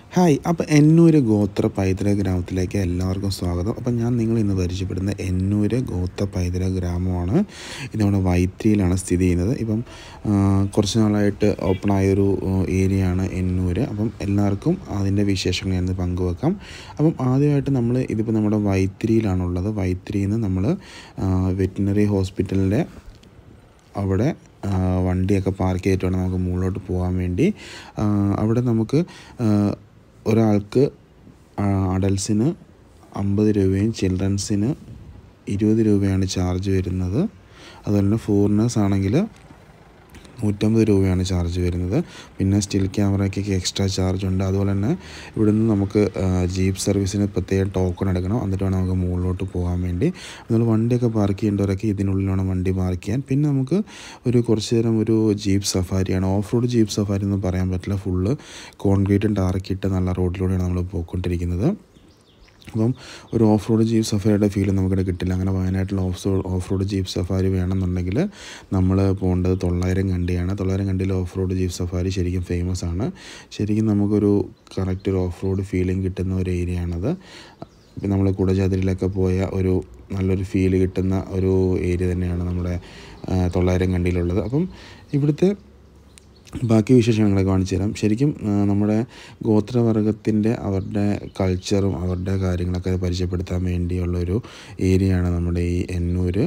Hi അപ്പോൾ എന്നൂര് ഗോത്ര പൈതൃക ഗ്രാമത്തിലേക്ക് എല്ലാവർക്കും സ്വാഗതം അപ്പോൾ ഞാൻ നിങ്ങൾ ഇന്ന് പരിചയപ്പെടുന്ന എന്നൂര് ഗോത്ര പൈതൃക ഗ്രാമമാണ് ഇത് നമ്മുടെ വൈത്തിരിയിലാണ് സ്ഥിതി ചെയ്യുന്നത് ഇപ്പം ആ, കുറച്ച് നാളായിട്ട് ഓപ്പൺ ആയൊരു ഏരിയയാണ് എന്നൂര് അപ്പം എല്ലാവർക്കും അതിൻ്റെ വിശേഷങ്ങൾ ഞാൻ ഇന്ന് പങ്കുവെക്കാം അപ്പം ആദ്യമായിട്ട് നമ്മൾ ഇതിപ്പോൾ നമ്മുടെ വൈത്തിരിയിലാണുള്ളത് വൈത്തിരിയിൽ നിന്ന് നമ്മൾ വെറ്റിനറി ഹോസ്പിറ്റലിൻ്റെ അവിടെ ആ, വണ്ടിയൊക്കെ പാർക്ക് ചെയ്തിട്ട് വേണം നമുക്ക് മുകളിലോട്ട് പോകാൻ വേണ്ടി ആ, അവിടെ നമുക്ക് ആ, ഒരാൾക്ക് അഡൽസിന് അമ്പത് രൂപയും ചിൽഡ്രൻസിന് ഇരുപത് രൂപയാണ് ചാർജ് വരുന്നത് അതുപോലെ തന്നെ ഫോറിനേഴ്സ് ആണെങ്കിൽ നൂറ്റമ്പത് രൂപയാണ് ചാർജ് വരുന്നത് പിന്നെ സ്റ്റിൽ ക്യാമറയ്ക്കൊക്കെ എക്സ്ട്രാ ചാർജ് ഉണ്ട് അതുപോലെ തന്നെ ഇവിടുന്ന് നമുക്ക് ജീപ്പ് സർവീസിന് പ്രത്യേകം ടോക്കൺ എടുക്കണം എന്നിട്ട് വേണം നമുക്ക് മുകളിലോട്ട് പോകാൻ വേണ്ടി നമ്മൾ വണ്ടിയൊക്കെ പാർക്ക് ചെയ്യേണ്ടവരൊക്കെ ഇതിനുള്ളിൽ വേണം വണ്ടി പാർക്ക് ചെയ്യാൻ പിന്നെ നമുക്ക് ഒരു കുറച്ച് നേരം ഒരു ജീപ്പ് സഫാരിയാണ് ഓഫ് റോഡ് ജീപ്പ് സഫാരി എന്ന് പറയാൻ പറ്റില്ല ഫുള്ള് കോൺക്രീറ്റും ടാറക്കിട്ട് നല്ല റോഡിലൂടെയാണ് നമ്മൾ പോയിക്കൊണ്ടിരിക്കുന്നത് അപ്പം ഒരു ഓഫ് റോഡ് ജീപ്പ് സഫാരിയുടെ ഫീൽ നമുക്കിവിടെ കിട്ടില്ല അങ്ങനെ വയനാട്ടിൽ off off road jeep safari വേണമെന്നുണ്ടെങ്കിൽ നമ്മൾ പോകേണ്ടത് തൊള്ളായിരം കണ്ടിയാണ് തൊള്ളായിരം കണ്ടിയിൽ ഓഫ് റോഡ് ജീപ്പ് സഫാരി ശരിക്കും ഫേമസ് ആണ് ശരിക്കും നമുക്കൊരു കറക്റ്റ് ഒരു ഓഫ് റോഡ് ഫീലിംഗ് കിട്ടുന്ന ഒരു ഏരിയ ആണത് ഇപ്പം നമ്മൾ കുടജാതിരിയിലൊക്കെ പോയ ഒരു നല്ലൊരു ഫീൽ കിട്ടുന്ന ഒരു ഏരിയ തന്നെയാണ് നമ്മുടെ ആ, തൊള്ളായിരം കണ്ടിയിലുള്ളത് അപ്പം ഇവിടുത്തെ ബാക്കി വിശേഷങ്ങളെ കാണിച്ചു തരാം ശരിക്കും ആ, നമ്മുടെ ഗോത്രവർഗത്തിൻ്റെ അവരുടെ കൾച്ചറും അവരുടെ കാര്യങ്ങളൊക്കെ പരിചയപ്പെടുത്താൻ വേണ്ടിയുള്ളൊരു ഏരിയയാണ് നമ്മുടെ ഈ എന്നൂര്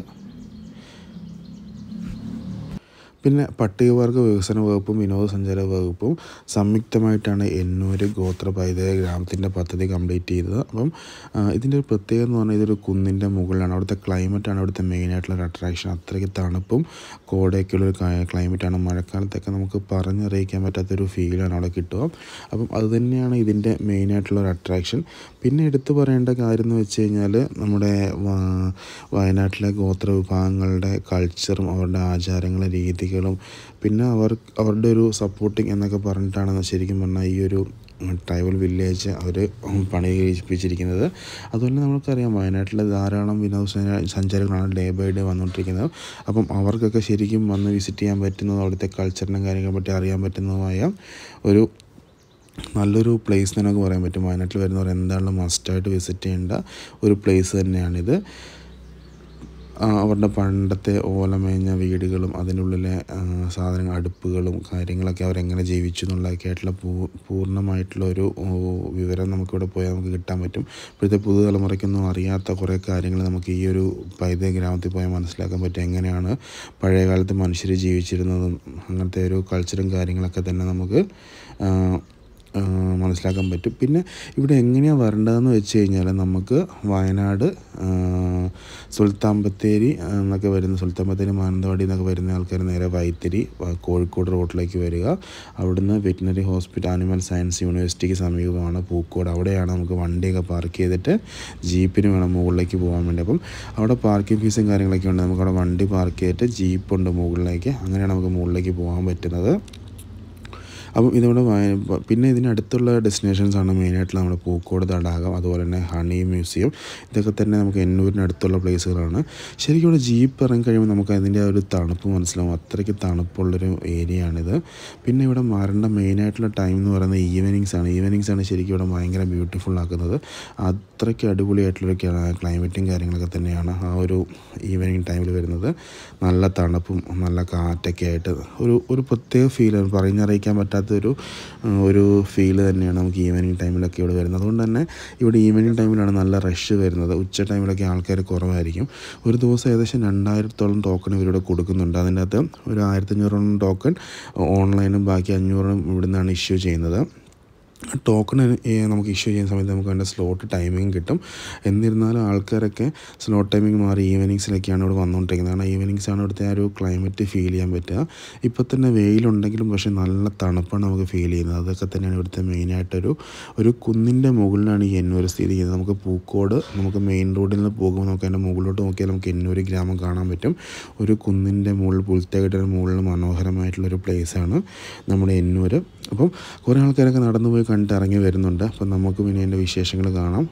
പിന്നെ പട്ടികവർഗ വികസന വകുപ്പും വിനോദസഞ്ചാര വകുപ്പും സംയുക്തമായിട്ടാണ് എന്നൂര് ഗോത്ര പൈതൃക ഗ്രാമത്തിൻ്റെ പദ്ധതി കംപ്ലീറ്റ് ചെയ്തത് അപ്പം ആ, ഇതിൻ്റെ ഒരു പ്രത്യേകത എന്ന് പറഞ്ഞാൽ ഇതൊരു കുന്നിൻ്റെ മുകളിലാണ് അവിടുത്തെ ക്ലൈമറ്റാണ് അവിടുത്തെ മെയിനായിട്ടുള്ള ഒരു അട്രാക്ഷൻ അത്രയ്ക്ക് തണുപ്പും കോടയൊക്കെയുള്ളൊരു ക്ലൈമറ്റാണ് മഴക്കാലത്തൊക്കെ നമുക്ക് പറഞ്ഞറിയിക്കാൻ പറ്റാത്തൊരു ഫീലാണ് അവിടെ കിട്ടുക അപ്പം അത് തന്നെയാണ് ഇതിൻ്റെ മെയിനായിട്ടുള്ള ഒരു അട്രാക്ഷൻ പിന്നെ എടുത്തു പറയേണ്ട കാര്യം എന്ന് വെച്ച് കഴിഞ്ഞാൽ നമ്മുടെ വാ- വയനാട്ടിലെ ഗോത്ര വിഭാഗങ്ങളുടെ കൾച്ചറും അവരുടെ ആചാരങ്ങളും രീതികളും പിന്നെ അവർ അവരുടെ ഒരു സപ്പോർട്ടിങ് എന്നൊക്കെ പറഞ്ഞിട്ടാണ് ശരിക്കും പറഞ്ഞാൽ ഈ ഒരു ട്രൈബൽ വില്ലേജ് അവർ പണി കഴിപ്പിച്ചിരിക്കുന്നത് അതുപോലെ നമുക്കറിയാം വയനാട്ടിലെ ധാരാളം വിനോദസഞ്ചാര സഞ്ചാരികളാണ് ഡേ ബൈ ഡേ വന്നുകൊണ്ടിരിക്കുന്നത് അപ്പം അവർക്കൊക്കെ ശരിക്കും വന്ന് വിസിറ്റ് ചെയ്യാൻ പറ്റുന്നതും അവിടുത്തെ കൾച്ചറിനെ കാര്യങ്ങളെ പറ്റി അറിയാൻ പറ്റുന്നതുമായ ഒരു നല്ലൊരു പ്ലേസ് എന്ന് നമുക്ക് പറയാൻ പറ്റും വയനാട്ടിൽ വരുന്നവർ എന്തായാലും മസ്റ്റായിട്ട് വിസിറ്റ് ചെയ്യേണ്ട ഒരു പ്ലേസ് തന്നെയാണിത് ആ, അവരുടെ പണ്ടത്തെ ഓലമേഞ്ഞ വീടുകളും അതിനുള്ളിലെ ആ, സാധനങ്ങൾ അടുപ്പുകളും കാര്യങ്ങളൊക്കെ അവരെങ്ങനെ ജീവിച്ചു എന്നുള്ളതൊക്കെ ആയിട്ടുള്ള പൂ പൂർണ്ണമായിട്ടുള്ള ഒരു ഓ, വിവരം നമുക്കിവിടെ പോയാൽ നമുക്ക് കിട്ടാൻ പറ്റും ഇപ്പോഴത്തെ പുതുതലമുറയ്ക്കൊന്നും അറിയാത്ത കുറേ കാര്യങ്ങൾ നമുക്ക് ഈ ഒരു പൈതൃക ഗ്രാമത്തിൽ പോയാൽ മനസ്സിലാക്കാൻ പറ്റും എങ്ങനെയാണ് പഴയ കാലത്ത് മനുഷ്യർ ജീവിച്ചിരുന്നതും അങ്ങനത്തെ ഒരു കൾച്ചറും കാര്യങ്ങളൊക്കെ തന്നെ നമുക്ക് ആ, ആ, മനസ്സിലാക്കാൻ പറ്റും പിന്നെ ഇവിടെ എങ്ങനെയാണ് വരേണ്ടതെന്ന് വെച്ച് കഴിഞ്ഞാൽ നമുക്ക് വയനാട് ആ, സുൽത്താൻ ബത്തേരി ആ, എന്നൊക്കെ വരുന്ന സുൽത്താൻ ബത്തേരി മാനന്തവാടി എന്നൊക്കെ വരുന്ന ആൾക്കാർ നേരെ വൈത്തിരി വ- കോഴിക്കോട് റോഡിലേക്ക് വരിക അവിടുന്ന് വെറ്റിനറി ഹോസ്പിറ്റൽ ആനിമൽ സയൻസ് യൂണിവേഴ്സിറ്റിക്ക് സമീപമാണ് പൂക്കോട് അവിടെയാണ് നമുക്ക് വണ്ടിയൊക്കെ പാർക്ക് ചെയ്തിട്ട് ജീപ്പിന് വേണം മുകളിലേക്ക് പോകാൻ വേണ്ടി അപ്പം അവിടെ പാർക്കിംഗ് ഫീസും കാര്യങ്ങളൊക്കെ ഉണ്ട് നമുക്ക് അവിടെ വണ്ടി പാർക്ക് ചെയ്തിട്ട് ജീപ്പുണ്ട് മുകളിലേക്ക് അങ്ങനെയാണ് നമുക്ക് മുകളിലേക്ക് പോകാൻ പറ്റുന്നത് അപ്പം ഇതിവിടെ വയ- പിന്നെ ഇതിനടുത്തുള്ള ഡെസ്റ്റിനേഷൻസ് ആണ് മെയിനായിട്ട് നമ്മുടെ പൂക്കോട് തടാകം അതുപോലെ തന്നെ ഹണി മ്യൂസിയം ഇതൊക്കെ തന്നെ നമുക്ക് എന്നൂരിനടുത്തുള്ള പ്ലേസുകളാണ് ശരിക്കും ഇവിടെ ജീപ്പ് ഇറങ്ങി കഴിയുമ്പോൾ നമുക്ക് അതിൻ്റെ ആ ഒരു തണുപ്പ് മനസ്സിലാവും അത്രയ്ക്ക് തണുപ്പുള്ളൊരു ഏരിയ ആണിത് പിന്നെ ഇവിടെ വരേണ്ട മെയിനായിട്ടുള്ള ടൈം എന്ന് പറയുന്നത് ഈവനിങ്സ് ആണ് ഈവനിങ്സ് ആണ് ശരിക്കും ഇവിടെ ഭയങ്കര ബ്യൂട്ടിഫുൾ ആക്കുന്നത് അത്രയ്ക്ക് അടിപൊളിയായിട്ടുള്ളൊരു ക്ലൈമറ്റും കാര്യങ്ങളൊക്കെ തന്നെയാണ് ആ ഒരു ഈവനിങ് ടൈമിൽ വരുന്നത് നല്ല തണുപ്പും നല്ല കാറ്റൊക്കെ ആയിട്ട് ഒരു ഒരു പ്രത്യേക ഫീലാണ് പറഞ്ഞറിയിക്കാൻ പറ്റാത്തൊരു ആ, ഒരു ഫീല് തന്നെയാണ് നമുക്ക് ഈവനിങ് ടൈമിലൊക്കെ ഇവിടെ വരുന്നത് അതുകൊണ്ട് തന്നെ ഇവിടെ ഈവനിങ് ടൈമിലാണ് നല്ല റഷ് വരുന്നത് ഉച്ച ടൈമിലൊക്കെ ആൾക്കാർ കുറവായിരിക്കും ഒരു ദിവസം ഏകദേശം രണ്ടായിരത്തോളം ടോക്കൺ ഇവരിവിടെ കൊടുക്കുന്നുണ്ട് അതിൻ്റെ അകത്ത് ഒരു ആയിരത്തഞ്ഞൂറോളം ടോക്കൺ ഓൺലൈനും ബാക്കി അഞ്ഞൂറും ഇവിടുന്നാണ് ഇഷ്യൂ ചെയ്യുന്നത് ടോക്കൺ നമുക്ക് ഇഷ്യൂ ചെയ്യുന്ന സമയത്ത് നമുക്ക് അതിൻ്റെ സ്ലോട്ട് ടൈമിംഗ് കിട്ടും എന്നിരുന്നാലും ആൾക്കാരൊക്കെ സ്ലോട്ട് ടൈമിംഗ് മാറി ഈവനിങ്സിലൊക്കെയാണ് ഇവിടെ വന്നുകൊണ്ടിരിക്കുന്നത് കാരണം ഈവനിങ്സ് ആണ് ഇവിടുത്തെ ആ ഒരു ക്ലൈമറ്റ് ഫീൽ ചെയ്യാൻ പറ്റുക ഇപ്പോൾ തന്നെ വെയിലുണ്ടെങ്കിലും പക്ഷേ നല്ല തണുപ്പാണ് നമുക്ക് ഫീൽ ചെയ്യുന്നത് അതൊക്കെ തന്നെയാണ് ഇവിടുത്തെ മെയിനായിട്ടൊരു ഒരു കുന്നിൻ്റെ മുകളിലാണ് ഈ എന്നൂർ സ്ഥിതി ചെയ്യുന്നത് നമുക്ക് പൂക്കോട് നമുക്ക് മെയിൻ റോഡിൽ നിന്ന് പോകുമ്പോൾ നമുക്ക് അതിൻ്റെ മുകളിലോട്ട് നോക്കിയാൽ നമുക്ക് എന്നൂർ ഗ്രാമം കാണാൻ പറ്റും ഒരു കുന്നിൻ്റെ മുകളിൽ പുൽത്തകട്ടിന് മുകളിൽ മനോഹരമായിട്ടുള്ളൊരു പ്ലേസാണ് നമ്മുടെ എന്നൂർ അപ്പം കുറേ ആൾക്കാരൊക്കെ നടന്നു പോയി കണ്ടിട്ട് ഇറങ്ങി വരുന്നുണ്ട് അപ്പം നമുക്കും ഇനി അതിൻ്റെ വിശേഷങ്ങൾ കാണാം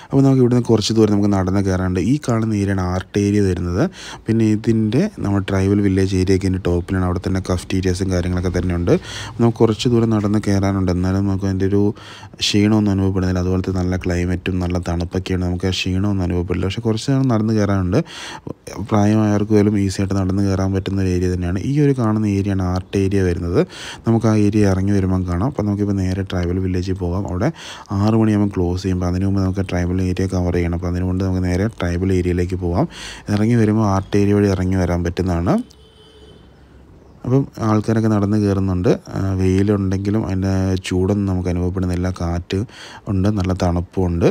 അപ്പോൾ നമുക്ക് ഇവിടുന്ന് കുറച്ച് ദൂരം നമുക്ക് നടന്ന് കയറാനുണ്ട് ഈ കാണുന്ന ഏരിയയാണ് ആർട്ട് ഏരിയ വരുന്നത് പിന്നെ ഇതിൻ്റെ നമ്മുടെ ട്രൈബൽ വില്ലേജ് ഏരിയയ്ക്ക് ഇതിൻ്റെ ടോപ്പിലാണ് അവിടെ തന്നെ കഫ്റ്റീരിയസും കാര്യങ്ങളൊക്കെ തന്നെ ഉണ്ട് നമുക്ക് കുറച്ച് ദൂരം നടന്ന് കയറാനുണ്ട് എന്നാലും നമുക്ക് അതിൻ്റെ ഒരു ക്ഷീണമൊന്നും അനുഭവപ്പെടുന്നില്ല അതുപോലത്തെ നല്ല ക്ലൈമറ്റും നല്ല തണുപ്പൊക്കെയാണ് നമുക്ക് ആ ക്ഷീണമൊന്നും അനുഭവപ്പെടില്ല പക്ഷേ കുറച്ച് നേരം നടന്ന് കയറാനുണ്ട് പ്രായമായവർക്ക് പോലും ഈസി ആയിട്ട് നടന്ന് കയറാൻ പറ്റുന്ന ഒരു ഏരിയ തന്നെയാണ് ഈ ഒരു കാണുന്ന ഏരിയയാണ് ആർട്ട് ഏരിയ വരുന്നത് നമുക്ക് ആ ഏരിയ ഇറങ്ങി വരുമ്പം കാണാം അപ്പോൾ നമുക്കിപ്പോൾ നേരെ ട്രൈബൽ വില്ലേജിൽ പോകാം അവിടെ ആറ് മണിയാകുമ്പോൾ ക്ലോസ് ചെയ്യുമ്പോൾ അതിന് മുമ്പ് നമുക്ക് ട്രൈബൽ ഏരിയ കവർ ചെയ്യണം അപ്പോൾ അതിനുകൊണ്ട് നമുക്ക് നേരെ ട്രൈബൽ ഏരിയയിലേക്ക് പോകാം ഇറങ്ങി വരുമ്പോൾ ആർട്ട് ഏരിയ വഴി ഇറങ്ങി വരാൻ പറ്റുന്നതാണ് അപ്പം ആൾക്കാരൊക്കെ നടന്ന് കയറുന്നുണ്ട് ആ, വെയിലുണ്ടെങ്കിലും അതിൻ്റെ ചൂടൊന്നും നമുക്ക് അനുഭവപ്പെടുന്നില്ല കാറ്റ് ഉണ്ട് നല്ല തണുപ്പുണ്ട്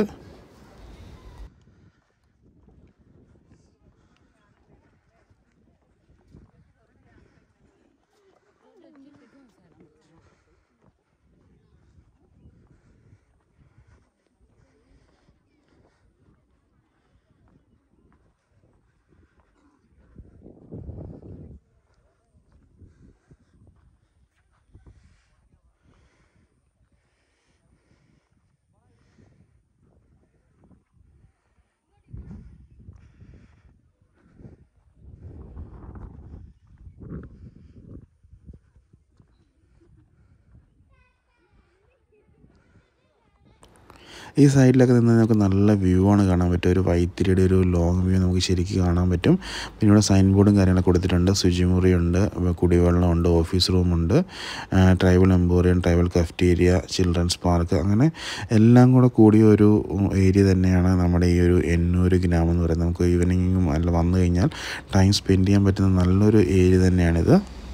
ഈ സൈഡിലൊക്കെ നിന്ന് നമുക്ക് നല്ല വ്യൂ ആണ് കാണാൻ പറ്റും ഒരു വൈത്തിരിയുടെ ഒരു ലോങ് വ്യൂ നമുക്ക് ശരിക്കും കാണാൻ പറ്റും പിന്നെ ഇവിടെ സൈൻ ബോർഡും കാര്യങ്ങളൊക്കെ കൊടുത്തിട്ടുണ്ട് ശുചിമുറിയുണ്ട് കുടിവെള്ളമുണ്ട് ഓഫീസ് റൂമുണ്ട് tribal emporium tribal cafeteria children's park അങ്ങനെ എല്ലാം കൂടെ കൂടിയ ഒരു ഏരിയ തന്നെയാണ് നമ്മുടെ ഈ ഒരു എന്നൂർ ഗ്രാമം എന്ന് പറയുന്നത് നമുക്ക് ഈവനിങ്ങും അല്ല വന്നു കഴിഞ്ഞാൽ ടൈം സ്പെൻഡ് ചെയ്യാൻ പറ്റുന്ന നല്ലൊരു ഏരിയ തന്നെയാണിത്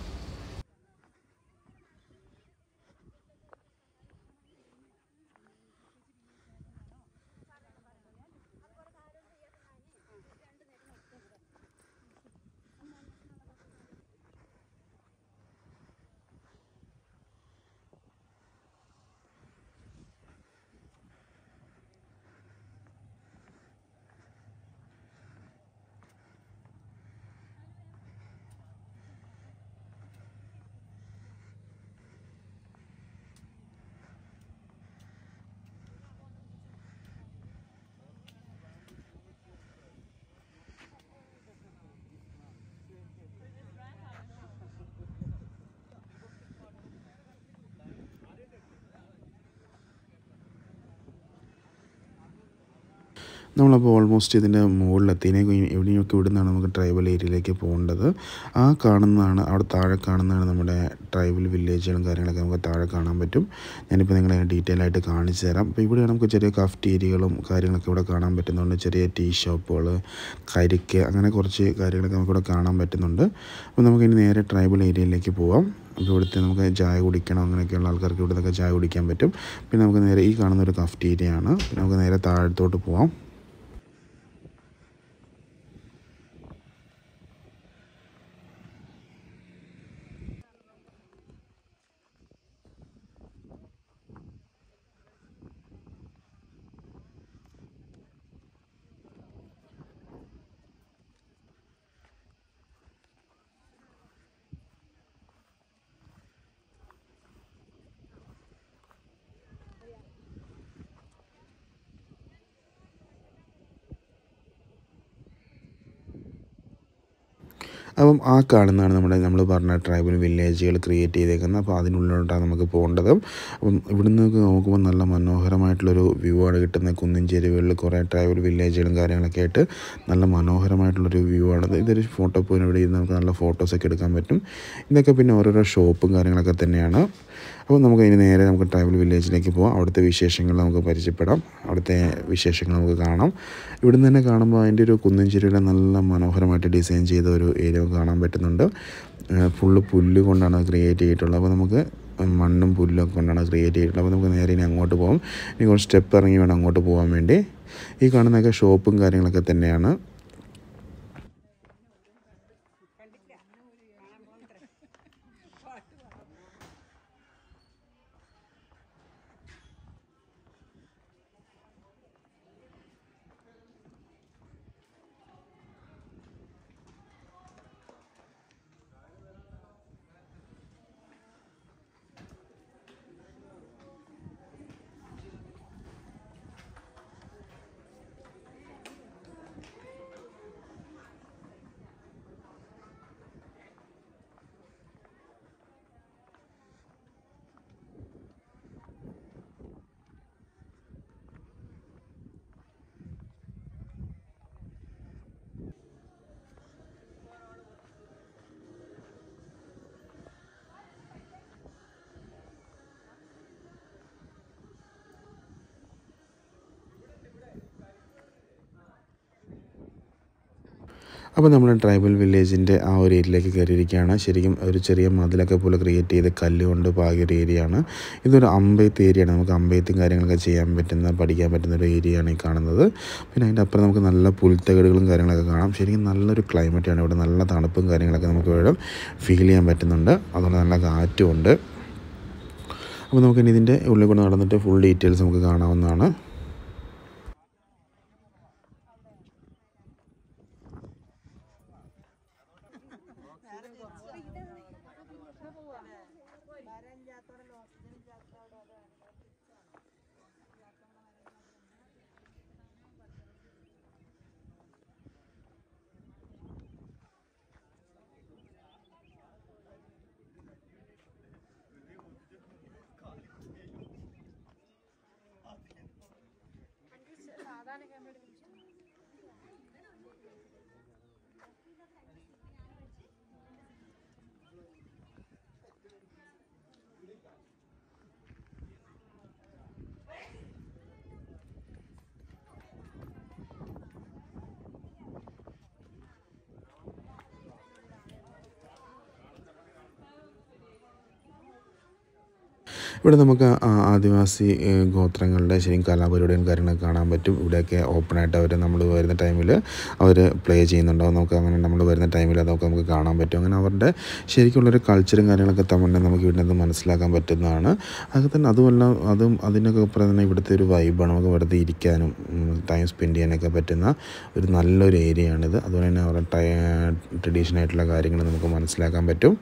നമ്മളപ്പോൾ ഓൾമോസ്റ്റ് ഇതിൻ്റെ മുകളിലെത്തി ഇനി എവിടെയൊക്കെ ഇവിടുന്നാണ് നമുക്ക് ട്രൈബൽ ഏരിയയിലേക്ക് പോകേണ്ടത് ആ കാണുന്നതാണ് അവിടെ താഴെ കാണുന്നതാണ് നമ്മുടെ ട്രൈബൽ വില്ലേജുകളും കാര്യങ്ങളൊക്കെ നമുക്ക് താഴെ കാണാൻ പറ്റും ഞാനിപ്പോൾ നിങ്ങളെ ഡീറ്റെയിൽ ആയിട്ട് കാണിച്ചു തരാം അപ്പോൾ ഇവിടെ നമുക്ക് ചെറിയ കഫ്റ്റീരിയകളും കാര്യങ്ങളൊക്കെ ഇവിടെ കാണാൻ പറ്റുന്നുണ്ട് ചെറിയ ടീ ഷോപ്പുകൾ കരിക്ക് അങ്ങനെ കുറച്ച് കാര്യങ്ങളൊക്കെ നമുക്കിവിടെ കാണാൻ പറ്റുന്നുണ്ട് അപ്പോൾ നമുക്കിനി നേരെ ട്രൈബൽ ഏരിയയിലേക്ക് പോവാം അപ്പോൾ ഇവിടുത്തെ നമുക്ക് ചായ കുടിക്കണം അങ്ങനെയൊക്കെയുള്ള ആൾക്കാർക്ക് ഇവിടെ നിന്നൊക്കെ ചായ കുടിക്കാൻ പറ്റും പിന്നെ നമുക്ക് നേരെ ഈ കാണുന്ന ഒരു കഫ്റ്റീരിയ ആണ് പിന്നെ നമുക്ക് നേരെ താഴത്തോട്ട് പോവാം അപ്പം ആ കാണുന്നതാണ് നമ്മുടെ നമ്മൾ പറഞ്ഞ ട്രൈബൽ വില്ലേജുകൾ ക്രിയേറ്റ് ചെയ്തേക്കുന്നത് അപ്പോൾ അതിനുള്ളിലോട്ടാണ് നമുക്ക് പോകേണ്ടത് അപ്പം ഇവിടുന്ന് നോക്കുമ്പോൾ നല്ല മനോഹരമായിട്ടുള്ളൊരു വ്യൂ ആണ് കിട്ടുന്നത് കുന്നിൻ ചെരുവുകളിൽ കുറേ ട്രൈബൽ വില്ലേജുകളും കാര്യങ്ങളൊക്കെ ആയിട്ട് നല്ല മനോഹരമായിട്ടുള്ളൊരു വ്യൂ ആണ് ഇതൊരു ഫോട്ടോ പോയിന്റ് ഇവിടെ ഇരുന്ന് നമുക്ക് നല്ല ഫോട്ടോസൊക്കെ എടുക്കാൻ പറ്റും ഇതൊക്കെ പിന്നെ ഓരോരോ ഷോപ്പും കാര്യങ്ങളൊക്കെ തന്നെയാണ് അപ്പോൾ നമുക്ക് ഇനി നേരെ നമുക്ക് ട്രൈബൽ വില്ലേജിലേക്ക് പോകാം അവിടുത്തെ വിശേഷങ്ങൾ നമുക്ക് പരിചയപ്പെടാം അവിടുത്തെ വിശേഷങ്ങൾ നമുക്ക് കാണാം ഇവിടുന്ന് തന്നെ കാണുമ്പോൾ അതിൻ്റെ ഒരു കുന്നിൻ ചെരുവിലെ നല്ല മനോഹരമായിട്ട് ഡിസൈൻ ചെയ്ത ഒരു ഏരിയ കാണാൻ പറ്റുന്നുണ്ട് ഫുള്ള് പുല്ല് കൊണ്ടാണ് ക്രിയേറ്റ് ചെയ്തിട്ടുള്ളത് അപ്പോൾ നമുക്ക് മണ്ണും പുല്ലൊക്കെ കൊണ്ടാണ് ക്രിയേറ്റ് ചെയ്തിട്ടുള്ളത് അപ്പോൾ നമുക്ക് നേരെ ഇനി അങ്ങോട്ട് പോകാം ഇനി കുറച്ച് സ്റ്റെപ്പ് ഇറങ്ങി വേണം അങ്ങോട്ട് പോകാൻ വേണ്ടി ഈ കാണുന്നതൊക്കെ ഷോപ്പും കാര്യങ്ങളൊക്കെ തന്നെയാണ് അപ്പോൾ നമ്മൾ ട്രൈബൽ വില്ലേജിൻ്റെ ആ ഒരു ഏരിയയിലേക്ക് കയറിയിരിക്കുകയാണ് ശരിക്കും ഒരു ചെറിയ മതിലൊക്കെ പോലെ ക്രിയേറ്റ് ചെയ്ത് കല്ല് കൊണ്ട് പാകിയ ഒരു ഏരിയയാണ് ഇതൊരു അമ്പെയ്ത്ത് ഏരിയയാണ് നമുക്ക് അമ്പെയ്ത്തും കാര്യങ്ങളൊക്കെ ചെയ്യാൻ പറ്റുന്ന പഠിക്കാൻ പറ്റുന്ന ഒരു ഏരിയയാണ് ഈ കാണുന്നത് പിന്നെ അതിൻ്റെ അപ്പുറം നമുക്ക് നല്ല പുൽത്തകടുകളും കാര്യങ്ങളൊക്കെ കാണാം ശരിക്കും നല്ലൊരു ക്ലൈമറ്റാണ് ഇവിടെ നല്ല തണുപ്പും കാര്യങ്ങളൊക്കെ നമുക്ക് ഇവിടെ ഫീൽ ചെയ്യാൻ പറ്റുന്നുണ്ട് അതുകൊണ്ട് നല്ല കാറ്റും ഉണ്ട് അപ്പോൾ നമുക്ക് ഇനി ഇതിൻ്റെ ഉള്ളിൽ കൂടെ നടന്നിട്ട് ഫുൾ ഡീറ്റെയിൽസ് നമുക്ക് കാണാവുന്നതാണ് ഇവിടെ നമുക്ക് ആ- ആദിവാസി ഏഹ്, ഗോത്രങ്ങളുടെ ശരിക്കും കലാപരിപാടിയും കാര്യങ്ങളൊക്കെ കാണാൻ പറ്റും ഇവിടെയൊക്കെ ഓപ്പണായിട്ട് അവർ നമ്മൾ വരുന്ന ടൈമിൽ അവർ പ്ലേ ചെയ്യുന്നുണ്ടാവും നമുക്ക് അങ്ങനെ നമ്മൾ വരുന്ന ടൈമിൽ അതൊക്കെ നമുക്ക് കാണാൻ പറ്റും അങ്ങനെ അവരുടെ ശരിക്കുള്ളൊരു കൾച്ചറും കാര്യങ്ങളൊക്കെ തമ്മിൽ നമുക്ക് ഇവിടെ നിന്ന് മനസ്സിലാക്കാൻ പറ്റുന്നതാണ് അതൊക്കെ തന്നെ അതുമല്ല അതും അതിനൊക്കെ അപ്പുറം തന്നെ ഇവിടുത്തെ ഒരു വൈബാണ് നമുക്ക് വെറുതെ ഇരിക്കാനും ടൈം സ്പെൻഡ് ചെയ്യാനൊക്കെ പറ്റുന്ന ഒരു നല്ലൊരു ഏരിയയാണിത് അതുപോലെ തന്നെ അവരുടെ ടൈ ട്രഡീഷണൽ ആയിട്ടുള്ള കാര്യങ്ങൾ നമുക്ക് മനസ്സിലാക്കാൻ പറ്റും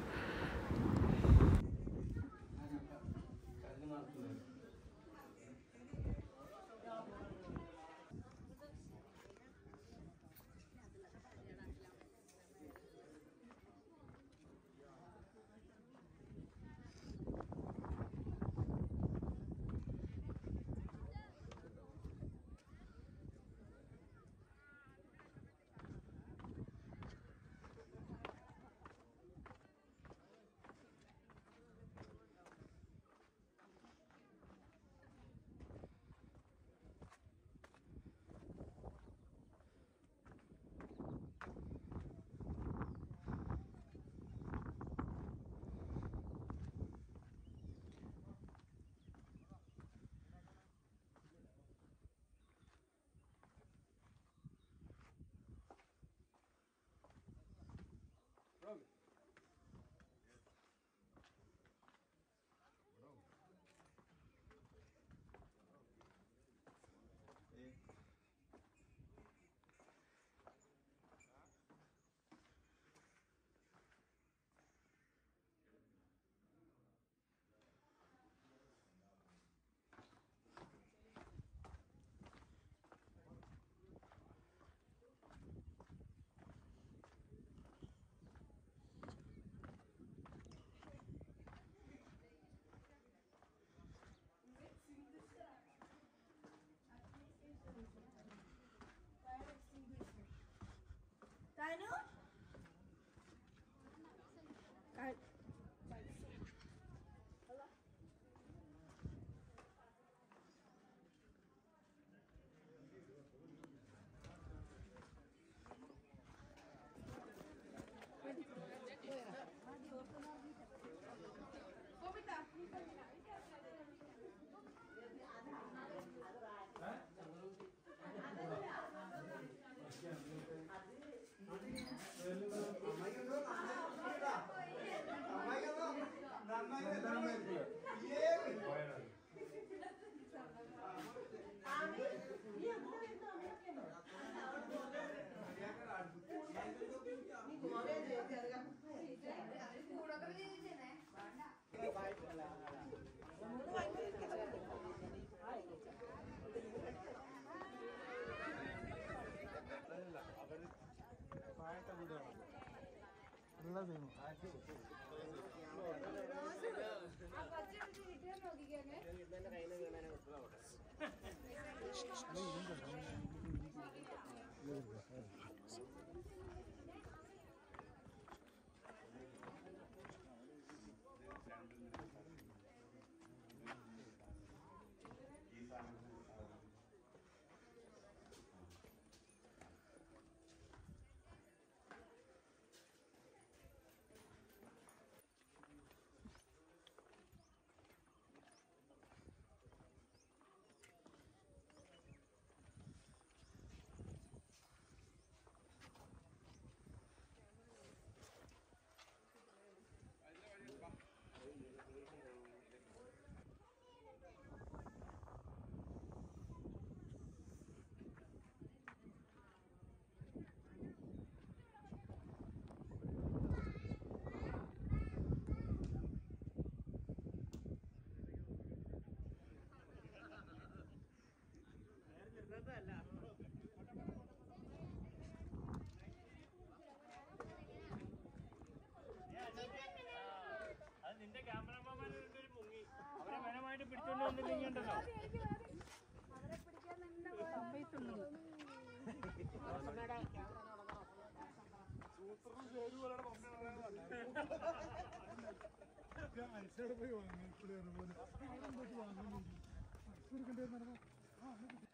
അവരെ പിടിക്കാൻ തന്നെ പോയതാ. പോയി വാങ്ങി പോലെ വാങ്ങുന്നു